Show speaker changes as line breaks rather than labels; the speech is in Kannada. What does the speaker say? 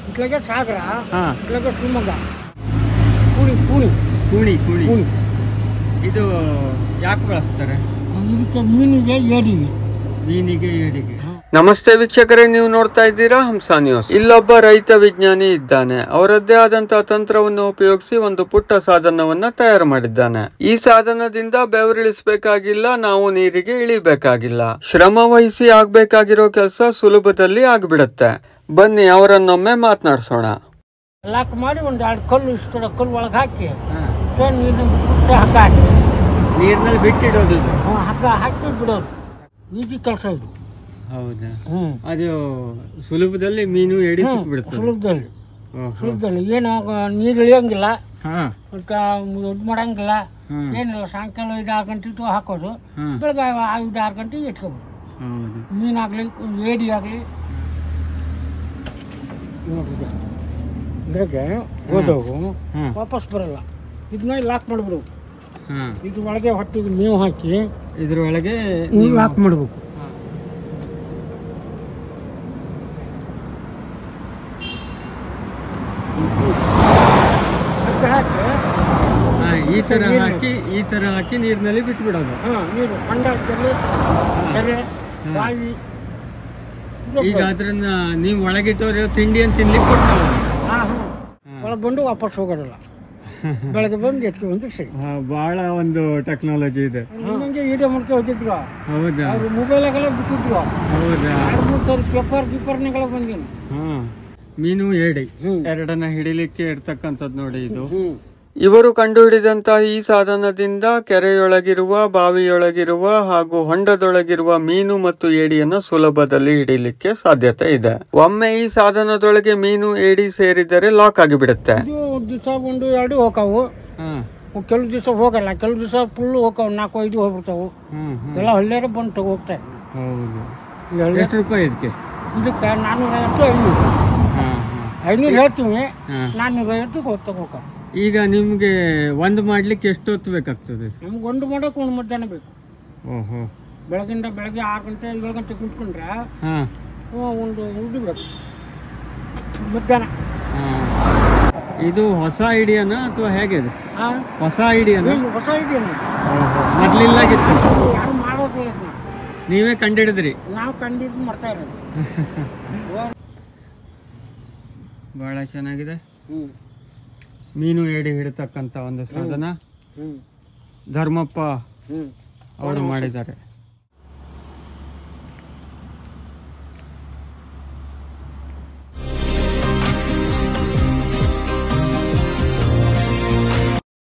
ಇట్లాಗೆ ಸಾಗರ
ಹಾ
ಇట్లాಗೆ ಶಿವಮೊಗ್ಗ ಪುಣಿ ಪುಣಿ
ಕೂಣಿ ಕೂಣಿ
ಪುಣಿ
ಇದು ಯಾಕೆ ಬಳಸ್ತಾರೆ
ಇದಕ್ಕೆ ಮೀನಿಗೆ ಏಡಿಗೆ
ಮೀನಿಗೆ ಏಡಿಗೆ
ನಮಸ್ತೆ ವೀಕ್ಷಕರೇ ನೀವು ನೋಡ್ತಾ ಇದ್ದೀರಾ ಹಂಸ ನ್ಯೂಸ್ ಇಲ್ಲೊಬ್ಬ ರೈತ ವಿಜ್ಞಾನಿ ಇದ್ದಾನೆ ಅವರದ್ದೇ ಆದಂತಹ ತಂತ್ರವನ್ನು ಉಪಯೋಗಿಸಿ ಒಂದು ಪುಟ್ಟ ಸಾಧನವನ್ನ ತಯಾರು ಮಾಡಿದ್ದಾನೆ ಈ ಸಾಧನದಿಂದ ಬೆವರಿಳಿಸಬೇಕಾಗಿಲ್ಲ ನಾವು ನೀರಿಗೆ ಇಳಿಬೇಕಾಗಿಲ್ಲ ಶ್ರಮ ವಹಿಸಿ ಆಗ್ಬೇಕಾಗಿರೋ ಕೆಲಸ ಸುಲಭದಲ್ಲಿ ಆಗ್ಬಿಡತ್ತೆ ಬನ್ನಿ ಅವರನ್ನೊಮ್ಮೆ ಮಾತನಾಡ್ಸೋಣ
ಲಾಕ್ ಮಾಡಿ ಒಂದು ಎರಡು ಕಲ್ಲು ಇಷ್ಟು ಕಲ್ಲು ಒಳಗೆ ಹಾಕಿ
ಹಾ.
ಫೇನ್ ನೀರಿನ ಬಿಟ್ಟು ಹಗ್ಗ ಹಾಕಿ
ನೀರಿನಲ್ಲಿ ಬಿಟ್ಟಿಡೋದು ಇದು
ಹ್ಞೂ ಹಗ್ಗ ಹಾಕಿ ಬಿಡೋದು ಈಜಿ ಕೆಲಸ ಇದು
ಹೌದಾ
ಹ್ಞೂ
ಅದು ಸುಲಭದಲ್ಲಿ ಮೀನು ಏಡಿ
ಹ್ಮ್,
ಸಿಕ್ಬಿಡುತ್ತೆ
ಸುಲಭದಲ್ಲಿ
ಓಹೋ.
ಸುಲಭದಲ್ಲಿ ಏನು ನೀರು ಇಳಿಯೋಂಗಿಲ್ಲ
ಹಾ
ಅದಕ್ಕೆ ಇದು ಮಾಡಂಗಿಲ್ಲ
ಹ್ಮ್.
ಏನಿಲ್ಲ ಸಾಯಂಕಾಲ ಐದು ಆರು ಗಂಟೆ ಇಟ್ಟು ಹಾಕೋದು
ಹ್ಮ್.
ಬೆಳಗ್ಗೆ ಐದು ಆರು ಗಂಟೆಗೆ ಇಟ್ಕೋಬೋದು
ಹೌದು
ಮೀನಾಗಲಿ ಏಡಿ ಆಗಲಿ ಇದ್ರಾಗೆ ಹೋದವು
ಹ್ಮ್.
ವಾಪಸ್ ಬರಲ್ಲ ಇದನ್ನ ಲಾಕ್ ಮಾಡಿಬಿಡು
ಹಾ
ಇದ್ರ ಒಳಗೆ ಹೊಟ್ಟಿಗೆ ಮೇವು ಹಾಕಿ
ಇದ್ರೊಳಗೆ
ನೀವು ಲಾಕ್ ಮಾಡಬೇಕು
ಹಾ.
ಹಾಕಿ
ಹಾ, ಈ ತರ ಹಾಕಿ ಈ ತರ ಹಾಕಿ ನೀರಿನಲ್ಲಿ ಬಿಟ್ಟು ಬಿಡೋದು
ಹಾಂ ನೀರು ಹೊಂಡ ಕೆರೆ ಕೆರೆ ಬಾವಿ
ಈಗ ಅದ್ರನ್ನ ನೀವು ಒಳಗಿಟ್ಟವ್ರು ತಿಂಡಿ ಅಂತ ತಿನ್ಲಿಕ್ಕೆ ಕೊಡ್ತಾವ
ಹಾಂ ಹಾಂ ಒಳಗೆ ಬಂದು ವಾಪಸ್ ಹೋಗೋದಿಲ್ಲ ಬೆಳಗ್ಗೆ ಬಂದು ಎತ್ಕೊಂಡು ಸರಿ
ಹಾ, ಬಹಳ ಒಂದು ಟೆಕ್ನಾಲಜಿ ಇದೆ
ನಮಗೆ ವಿಡಿಯೋ ಮಾಡ್ಕೊಂಡು ಹೋಗಿದ್ರು
ಹೌದಾ
ಅವ್ರು ಮೊಬೈಲಾಗೆಲ್ಲ ಬಿಟ್ಟಿದ್ರು
ಹೌದಾ
ಎರಡು ಮೂರು ಸಾವಿರ ಪೇಪರ್ ಗಿಪರ್ನೆಲ್ಲ ಬಂದಿನಿ
ಹಾ ಮೀನು ಏಡಿ
ಹ್ಮ್.
ಎರಡನ್ನ ಹಿಡಿಲಿಕ್ಕೆ ಇರ್ತಕ್ಕಂಥದ್ದು ನೋಡಿ ಇದು
ಹ್ಞೂ
ಇವರು ಕಂಡುಹಿಡಿದಂತಹ ಈ ಸಾಧನದಿಂದ ಕೆರೆಯೊಳಗಿರುವ ಬಾವಿಯೊಳಗಿರುವ ಹಾಗೂ ಹೊಂಡದೊಳಗಿರುವ ಮೀನು ಮತ್ತು ಏಡಿಯನ್ನು ಸುಲಭದಲ್ಲಿ ಹಿಡಿಲಿಕ್ಕೆ ಸಾಧ್ಯತೆ ಇದೆ ಒಮ್ಮೆ ಈ ಸಾಧನದೊಳಗೆ ಮೀನು ಏಡಿ ಸೇರಿದರೆ ಲಾಕ್ ಆಗಿಬಿಡುತ್ತೆ
ಇದು ದಿವಸ ಒಂದು ಎರಡು ಹೋಕಾವು
ಹಾ
ಕೆಲವು ದಿವಸ ಹೋಗಲ್ಲ ಕೆಲವು ದಿವಸ ಫುಲ್ ಹೋಕಾವು ನಾಲ್ಕು ಐದು ಹೋಗ್ಬಿಡ್ತಾವು
ಹ್ಮ್ ಹ್ಮ್
ಎಲ್ಲ ಹಳ್ಳಿಯಾರ ಬಂದು ತಗೋ ಹೋಗ್ತಾರೆ
ಹೌದು
ಈ ಹಳ್ಳಿ
ಎಷ್ಟು ರೂಪಾಯಿ ಇದಕ್ಕೆ
ಇದಕ್ಕೆ ನಾನ್ನೂರ ಐವತ್ತು ಐನೂರು
ಹಾ
ಐನೂರು ಹೇಳ್ತೀವಿ
ಹಾ
ನಾನ್ನೂರ ಐವತ್ತು ಹೋಗಿ ತಗೋಕ
ಈಗ ನಿಮ್ಗೆ ಒಂದು ಮಾಡ್ಲಿಕ್ಕೆ ಎಷ್ಟು ಹೊತ್ತು ಬೇಕಾಗ್ತದೆ
ನಮ್ಗೆ ಒಂದು ಮಾಡೋಕೆ ಒಂದು ಮಧ್ಯಾಹ್ನ ಬೇಕು
ಓಹೋ
ಬೆಳಗಿಂದ ಬೆಳಗ್ಗೆ ಆರು ಗಂಟೆ ಏಳು ಗಂಟೆ ಕುಂತ್ಕೊಂಡ್ರೆ
ಹಾ
ಹ್ಞೂ, ಒಂದು ಉಳ್ದು ಬೇಕು ಮಧ್ಯಾಹ್ನ
ಹಾ. ಇದು ಹೊಸ ಐಡಿಯಾನ ಅಥವಾ ಹೇಗೆ ಇದು
ಹಾಂ
ಹೊಸ ಐಡಿಯಾನ
ಹೊಸ ಇದೆಯಾ
ಮೊದ್ಲಿಲ್ಲಾಗಿತ್ತು
ಯಾರು ಮಾಡೋದಿಲ್ಲ ಇದನ್ನ.
ನೀವೇ ಕಂಡಿಡಿದ್ರಿ
ನಾವು ಕಂಡಿದ್ದು ಮಾಡ್ತಾ ಇರೋದು
ಬಹಳ ಚೆನ್ನಾಗಿದೆ
ಹ್ಞೂ
ಮೀನು ಏಡಿ ಹಿಡಿತಕ್ಕಂತ ಒಂದು ಸಾಧನ
ಹ್ಞೂ
ಧರ್ಮಪ್ಪ
ಹ್ಞೂ
ಅವರು ಮಾಡಿದ್ದಾರೆ